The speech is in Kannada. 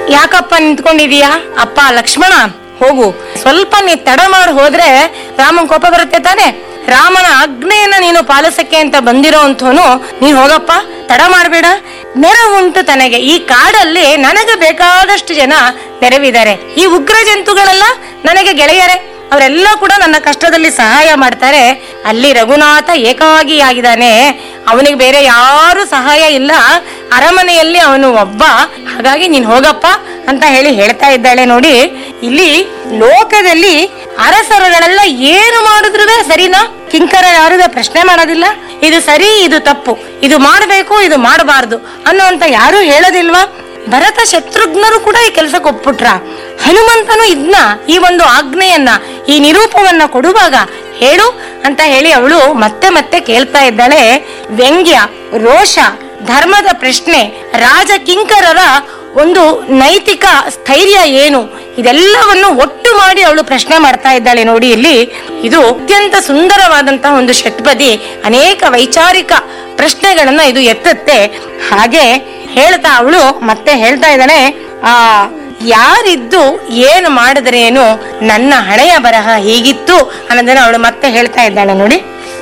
ಯಾಕಪ್ಪ ನಿಂತ್ಕೊಂಡಿದೀಯಾ ಅಪ್ಪ ಲಕ್ಷ್ಮಣ ಹೋಗು ಸ್ವಲ್ಪ ನೀ ತಡ ಮಾಡಿ ಹೋದ್ರೆ ರಾಮನ್ ಕೋಪ ಬರುತ್ತೆ ತಾನೆ ರಾಮನ ಆಜ್ಞೆಯನ್ನ ನೀನು ಪಾಲಿಸಕ್ಕೆ ಅಂತ ಬಂದಿರೋ ಅಂಥವನು ನೀನ್ ಹೋಗಪ್ಪ ತಡ ಮಾಡಬೇಡ ನೆರವುಂಟು ತನಗೆ ಈ ಕಾಡಲ್ಲಿ ನನಗೆ ಬೇಕಾದಷ್ಟು ಜನ ನೆರವಿದ್ದಾರೆ ಈ ಉಗ್ರ ಜಂತುಗಳೆಲ್ಲ ನನಗೆ ಗೆಳೆಯರೇ ಅವರೆಲ್ಲ ಕೂಡ ನನ್ನ ಕಷ್ಟದಲ್ಲಿ ಸಹಾಯ ಮಾಡ್ತಾರೆ ಅಲ್ಲಿ ರಘುನಾಥ ಏಕಾಗಿ ಆಗಿದ್ದಾನೆ ಅವನಿಗೆ ಬೇರೆ ಯಾರು ಸಹಾಯ ಇಲ್ಲ ಅರಮನೆಯಲ್ಲಿ ಅವನು ಒಬ್ಬ ಹಾಗಾಗಿ ನೀನ್ ಹೋಗಪ್ಪ ಅಂತ ಹೇಳಿ ಹೇಳ್ತಾ ಇದ್ದಾಳೆ ನೋಡಿ ಇಲ್ಲಿ ಲೋಕದಲ್ಲಿ ಅರಸರುಗಳೆಲ್ಲ ಏನು ಮಾಡಿದ್ರು ಸರಿನಾ ಕಿಂಕರ ಯಾರು ಪ್ರಶ್ನೆ ಮಾಡೋದಿಲ್ಲ ಇದು ಸರಿ ಇದು ತಪ್ಪು ಇದು ಮಾಡಬೇಕು ಇದು ಮಾಡಬಾರ್ದು ಅನ್ನುವಂತ ಯಾರು ಹೇಳೋದಿಲ್ವಾ ಭರತ ಶತ್ರುಘ್ನರು ಕೂಡ ಈ ಕೆಲಸಕ್ಕೆ ಒಪ್ಪಿಟ್ರ ಹನುಮಂತನು ಇದ್ನ ಈ ಒಂದು ಆಜ್ಞೆಯನ್ನ ಈ ನಿರೂಪವನ್ನ ಕೊಡುವಾಗ ಹೇಳು ಅಂತ ಹೇಳಿ ಅವಳು ಮತ್ತೆ ಮತ್ತೆ ಕೇಳ್ತಾ ಇದ್ದಾಳೆ ವ್ಯಂಗ್ಯ ರೋಷ ಧರ್ಮದ ಪ್ರಶ್ನೆ ರಾಜ ಕಿಂಕರರ ಒಂದು ನೈತಿಕ ಸ್ಥೈರ್ಯ ಏನು ಇದೆಲ್ಲವನ್ನು ಒಟ್ಟು ಮಾಡಿ ಅವಳು ಪ್ರಶ್ನೆ ಮಾಡ್ತಾ ಇದ್ದಾಳೆ ನೋಡಿ ಇಲ್ಲಿ ಇದು ಅತ್ಯಂತ ಸುಂದರವಾದಂತಹ ಒಂದು ಷಟ್ಪದಿ ಅನೇಕ ವೈಚಾರಿಕ ಪ್ರಶ್ನೆಗಳನ್ನ ಇದು ಎತ್ತುತ್ತೆ ಹಾಗೆ ಹೇಳ್ತಾ ಅವಳು ಮತ್ತೆ ಹೇಳ್ತಾ ಇದ್ದಾಳೆ ಆ ಯಾರಿದ್ದು ಏನು ಮಾಡಿದ್ರೇನು ನನ್ನ ಹಣೆಯ ಬರಹ ಹೀಗಿತ್ತು ಅನ್ನೋದನ್ನ ಅವಳು ಮತ್ತೆ ಹೇಳ್ತಾ ಇದ್ದಾಳೆ ನೋಡಿ